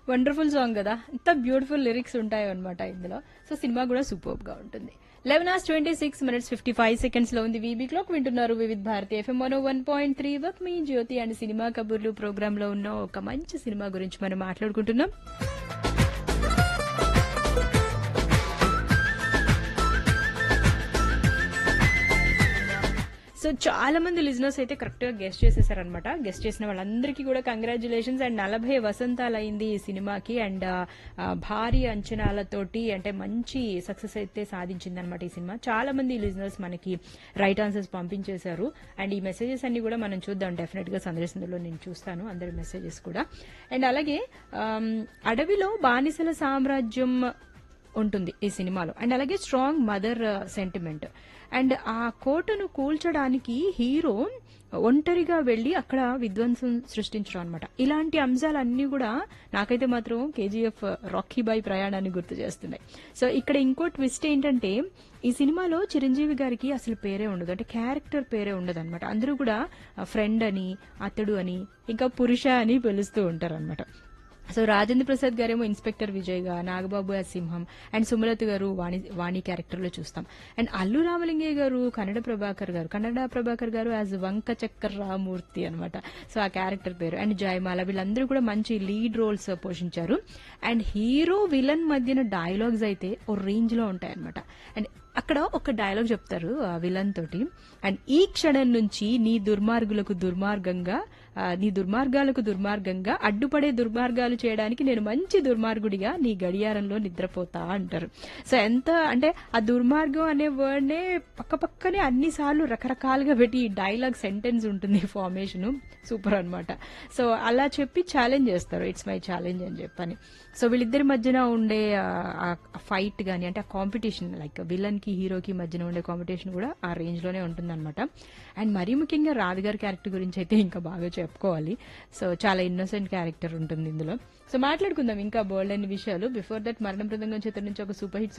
wonderful song కదా ఎంత beautiful lyrics ఉంటాయో అనమాట ఇందులో సో సినిమా కూడా సూపర్ గా ఉంటుంది eleven hours twenty six minutes fifty five seconds లో ఉంది వీబీ క్లాక్ వింటున్నారు Vividh Bharati FM one one point three వర్క్ మీ జ్యోతి అండ్ సినిమా కబుర్లు ప్రోగ్రామ్ లో ఉన్న ఒక మంచి సినిమా గురించి మనం మాట్లాడుకుంటున్నాం సో చాలా మంది లిజినర్స్ అయితే కరెక్ట్ గా గెస్ట్ చేసేసారనమాట గెస్ట్ చేసిన వాళ్ళందరికీ కూడా కంగ్రాచులేషన్స్ అండ్ నలభై వసంతాలు అయింది ఈ సినిమాకి అండ్ భారీ అంచనాలతోటి అంటే మంచి సక్సెస్ అయితే సాధించింది అనమాట ఈ సినిమా చాలా మంది లిజినర్స్ మనకి రైట్ ఆన్సర్స్ పంపించేశారు అండ్ ఈ మెసేజెస్ అన్ని కూడా మనం చూద్దాం డెఫినెట్ గా సందర్శనలో నేను చూస్తాను అందరి మెసేజెస్ కూడా అండ్ అలాగే ఆమ్, అడవిలో బానిసల సామ్రాజ్యం ఉంటుంది ఈ సినిమాలో అండ్ అలాగే స్ట్రాంగ్ మదర్ సెంటిమెంట్ అండ్ ఆ కోటను కూల్చడానికి హీరో ఒంటరిగా వెళ్లి అక్కడ విధ్వంసం సృష్టించడం అనమాట ఇలాంటి అంశాలన్నీ కూడా నాకైతే మాత్రం కేజీఎఫ్ రాకీ బాయ్ ప్రయాణాన్ని గుర్తు చేస్తున్నాయి సో ఇక్కడ ఇంకో ట్విస్ట్ ఏంటంటే ఈ సినిమాలో చిరంజీవి గారికి అసలు పేరే ఉండదు అంటే క్యారెక్టర్ పేరే ఉండదు అనమాట అందరూ కూడా ఫ్రెండ్ అని అతడు అని ఇంకా పురుష అని పిలుస్తూ ఉంటారు అనమాట సో రాజేంద్ర ప్రసాద్ గారేమో ఇన్స్పెక్టర్ విజయ్ గా Nagababu as Simham and Sumalatha garu Vani Vani character లో చూస్తాం అండ్ అల్లు రామలింగయ్య గారు కన్నడ ప్రభాకర్ గారు కన్నడ ప్రభాకర్ గారు యాజ్ వంక చక్కర్ రామూర్తి అనమాట సో ఆ క్యారెక్టర్ పేరు అండ్ జయమాల వీళ్ళందరూ కూడా మంచి లీడ్ రోల్స్ పోషించారు అండ్ హీరో విలన్ మధ్యన డైలాగ్స్ అయితే ఓ రేంజ్ లో ఉంటాయన్నమాట అండ్ అక్కడ ఒక డైలాగ్ చెప్తారు ఆ విలన్ తోటి అండ్ ఈ క్షణం నుంచి నీ దుర్మార్గులకు దుర్మార్గంగా ఆ, నీ దుర్మార్గాలకు దుర్మార్గంగా అడ్డుపడే దుర్మార్గాలు చేయడానికి నేను మంచి దుర్మార్గుడిగా నీ గడియారంలో నిద్రపోతా అంటారు సో ఎంత అంటే ఆ దుర్మార్గం అనే వర్డ్ నే పక్క పక్కనే అన్ని సార్లు రకరకాలుగా పెట్టి డైలాగ్ సెంటెన్స్ ఉంటుంది ఫార్మేషన్ సూపర్ అన్నమాట సో అలా చెప్పి ఛాలెంజ్ చేస్తారు ఇట్స్ మై ఛాలెంజ్ అని చెప్పని సో వీళ్ళిద్దరి మధ్యన ఉండే ఫైట్ గానీ అంటే ఆ కాంపిటీషన్ లైక్ విలన్ కి హీరోకి మధ్యన ఉండే కాంపిటీషన్ కూడా ఆ రేంజ్ లోనే ఉంటుందన్నమాట అండ్ మరీ ముఖ్యంగా రాధిగారి క్యారెక్టర్ గురించి అయితే ఇంకా బాగా చెప్పుకోవాలి సో చాలా ఇన్నోసెంట్ క్యారెక్టర్ ఉంటుంది ఇందులో సో మాట్లాడుకుందాం ఇంకా బోల్డ్ అన్ని విషయాలు బిఫోర్ దట్ మరణం బృందంగం చేత నుంచి ఒక సూపర్ హిట్